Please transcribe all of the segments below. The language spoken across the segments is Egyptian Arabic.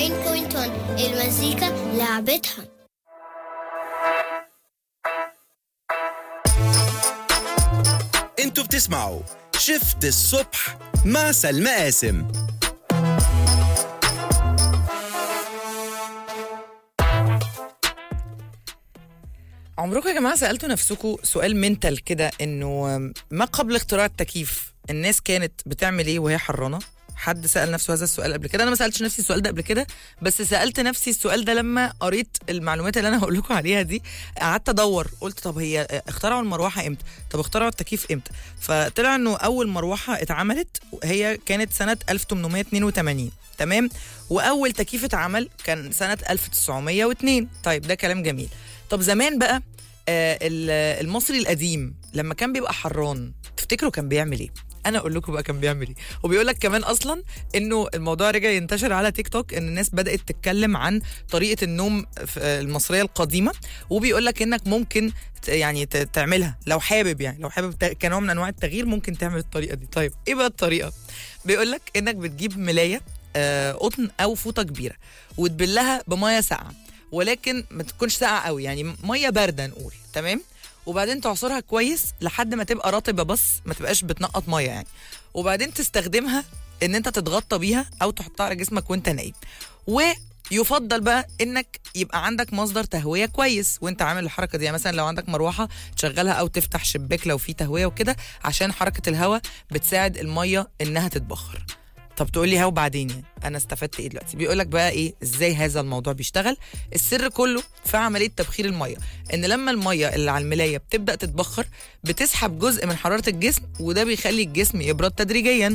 المزيكا لعبتها انتوا بتسمعوا شفت الصبح مع سلمى قاسم عمركم يا جماعه سالتوا نفسكم سؤال منتال كده انه ما قبل اختراع التكييف الناس كانت بتعمل ايه وهي حرانه حد سال نفسه هذا السؤال قبل كده انا ما سالتش نفسي السؤال ده قبل كده بس سالت نفسي السؤال ده لما قريت المعلومات اللي انا هقول لكم عليها دي قعدت ادور قلت طب هي اخترعوا المروحه امتى طب اخترعوا التكييف امتى فطلع انه اول مروحه اتعملت هي كانت سنه 1882 تمام واول تكييف اتعمل كان سنه 1902 طيب ده كلام جميل طب زمان بقى آه ال- المصري القديم لما كان بيبقى حران تفتكروا كان بيعمل ايه انا اقول لكم بقى كان بيعمل ايه وبيقول لك كمان اصلا انه الموضوع رجع ينتشر على تيك توك ان الناس بدات تتكلم عن طريقه النوم في المصريه القديمه وبيقول لك انك ممكن ت- يعني ت- تعملها لو حابب يعني لو حابب ت- كنوع من انواع التغيير ممكن تعمل الطريقه دي طيب ايه بقى الطريقه بيقول لك انك بتجيب ملايه آه، قطن او فوطه كبيره وتبلها بميه ساقعه ولكن ما تكونش ساقعه قوي يعني ميه بارده نقول تمام وبعدين تعصرها كويس لحد ما تبقى رطبه بس ما تبقاش بتنقط ميه يعني وبعدين تستخدمها ان انت تتغطى بيها او تحطها على جسمك وانت نايم ويفضل بقى انك يبقى عندك مصدر تهويه كويس وانت عامل الحركه دي يعني مثلا لو عندك مروحه تشغلها او تفتح شباك لو في تهويه وكده عشان حركه الهواء بتساعد الميه انها تتبخر طب تقول لي ها وبعدين يعني انا استفدت ايه دلوقتي بيقول لك بقى ايه ازاي هذا الموضوع بيشتغل السر كله في عمليه تبخير الميه ان لما الميه اللي على الملايه بتبدا تتبخر بتسحب جزء من حراره الجسم وده بيخلي الجسم يبرد تدريجيا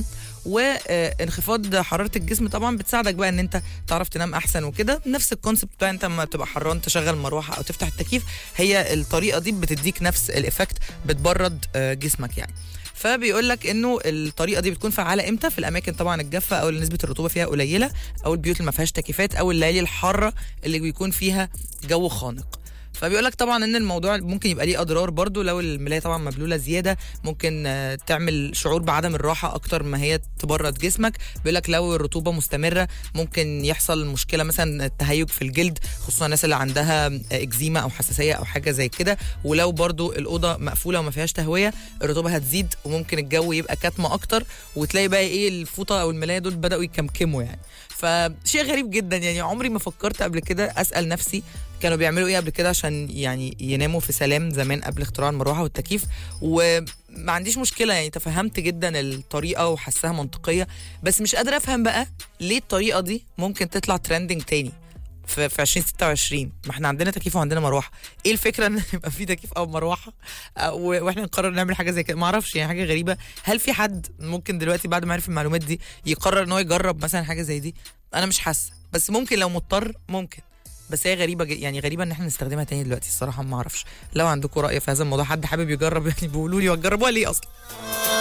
وانخفاض حراره الجسم طبعا بتساعدك بقى ان انت تعرف تنام احسن وكده نفس الكونسبت بقى انت لما تبقى حران تشغل مروحه او تفتح التكييف هي الطريقه دي بتديك نفس الايفكت بتبرد آه، جسمك يعني فبيقول لك انه الطريقه دي بتكون فعاله امتى في الاماكن طبعا الجافه او اللي نسبه الرطوبه فيها قليله او البيوت اللي ما فيهاش تكييفات او الليالي الحاره اللي بيكون فيها جو خانق فبيقول لك طبعا ان الموضوع ممكن يبقى ليه اضرار برضو لو الملايه طبعا مبلوله زياده ممكن آه، تعمل شعور بعدم الراحه اكتر ما هي تبرد جسمك بيقول لك لو الرطوبه مستمره ممكن يحصل مشكله مثلا تهيج في الجلد خصوصا الناس اللي عندها اكزيما او حساسيه او حاجه زي كده ولو برضو الاوضه مقفوله وما فيهاش تهويه الرطوبه هتزيد وممكن الجو يبقى كاتمه اكتر وتلاقي بقى ايه الفوطه او الملايه دول بداوا يكمكموا يعني فشيء غريب جدا يعني عمري ما فكرت قبل كده اسال نفسي كانوا بيعملوا ايه قبل كده عشان يعني يناموا في سلام زمان قبل اختراع المروحه والتكييف وما عنديش مشكله يعني تفهمت جدا الطريقه وحسها منطقيه بس مش قادره افهم بقى ليه الطريقه دي ممكن تطلع ترندنج تاني في في 2026 ما احنا عندنا تكييف وعندنا مروحه ايه الفكره ان يبقى في تكييف او مروحه آه، و- واحنا نقرر نعمل حاجه زي كده ما اعرفش يعني حاجه غريبه هل في حد ممكن دلوقتي بعد ما عرف المعلومات دي يقرر ان هو يجرب مثلا حاجه زي دي انا مش حاسه بس ممكن لو مضطر ممكن بس هي غريبه ج- يعني غريبه ان احنا نستخدمها تاني دلوقتي الصراحه ما اعرفش لو عندكم راي في هذا الموضوع حد حابب يجرب يعني بيقولوا لي وتجربوها ليه اصلا